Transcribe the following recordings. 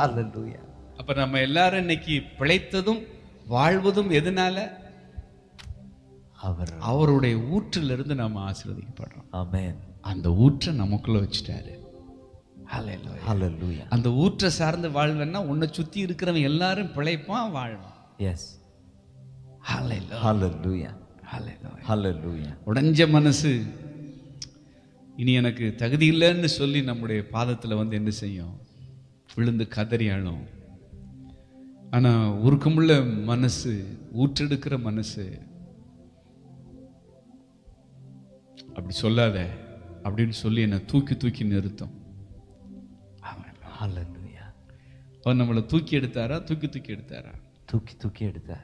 Hallelujah. அப்ப நம்ம எல்லாரும் இன்னைக்கு பிழைத்ததும் வாழ்வதும் எதனால அவர் அவருடைய ஊற்றிலிருந்து நம்ம ஆசீர்வதிக்கப்படுறோம் Amen. அந்த ஊற்றை நமக்குள்ள வச்சுட்டாரு Hallelujah. Hallelujah. அந்த ஊற்றை சார்ந்து வாழ்வேன்னா உன்னை சுத்தி இருக்கிறவன் எல்லாரும் பிழைப்பான் வாழ்வான் Yes. Hallelujah. Hallelujah. Hallelujah. Hallelujah. உடைஞ்ச மனசு இனி எனக்கு தகுதி இல்லைன்னு சொல்லி நம்முடைய பாதத்துல வந்து என்ன செய்யும் விழுந்து கதறி அழும் ஆனா உருக்கமுள்ள மனசு ஊற்றெடுக்கிற மனசு அப்படி சொல்லாத அப்படின்னு சொல்லி என்னை தூக்கி தூக்கி நிறுத்தும் Hallelujah. அவர் நம்மளை தூக்கி எடுத்தாரா தூக்கி தூக்கி எடுத்தாரா தூக்கி தூக்கி எடுத்தார்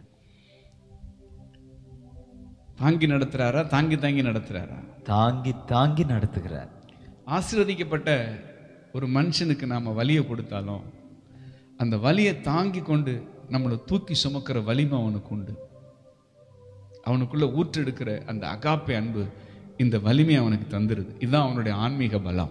தாங்கி நடத்துறாரா தாங்கி தாங்கி நடத்துறாரா தாங்கி தாங்கி நடத்துகிறார் ஆசீர்வதிக்கப்பட்ட ஒரு மனுஷனுக்கு நாம வலியை கொடுத்தாலும் அந்த வலியை தாங்கி கொண்டு நம்மளை தூக்கி சுமக்கிற வலிமை அவனுக்கு உண்டு அவனுக்குள்ள ஊற்றெடுக்கிற அந்த அகாப்பை அன்பு இந்த வலிமை அவனுக்கு தந்துருது இதுதான் அவனுடைய ஆன்மீக பலம்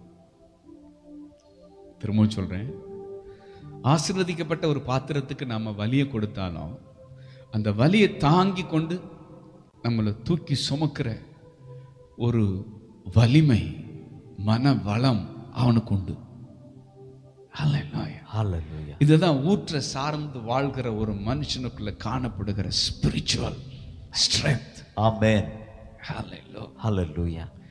திரும்பவும் சொல்றேன் ஆசீர்வதிக்கப்பட்ட ஒரு பாத்திரத்துக்கு நாம வலியை கொடுத்தாலும் அந்த வலியை தாங்கி கொண்டு நம்மளை தூக்கி சுமக்கிற ஒரு வலிமை மன வளம் அவனுக்கு உண்டு Hallelujah. Hallelujah. இதுதான் ஊற்ற சார்ந்து வாழ்கிற ஒரு மனுஷனுக்குள்ள காணப்படுகிற spiritual strength Amen. Hallelujah. Hallelujah.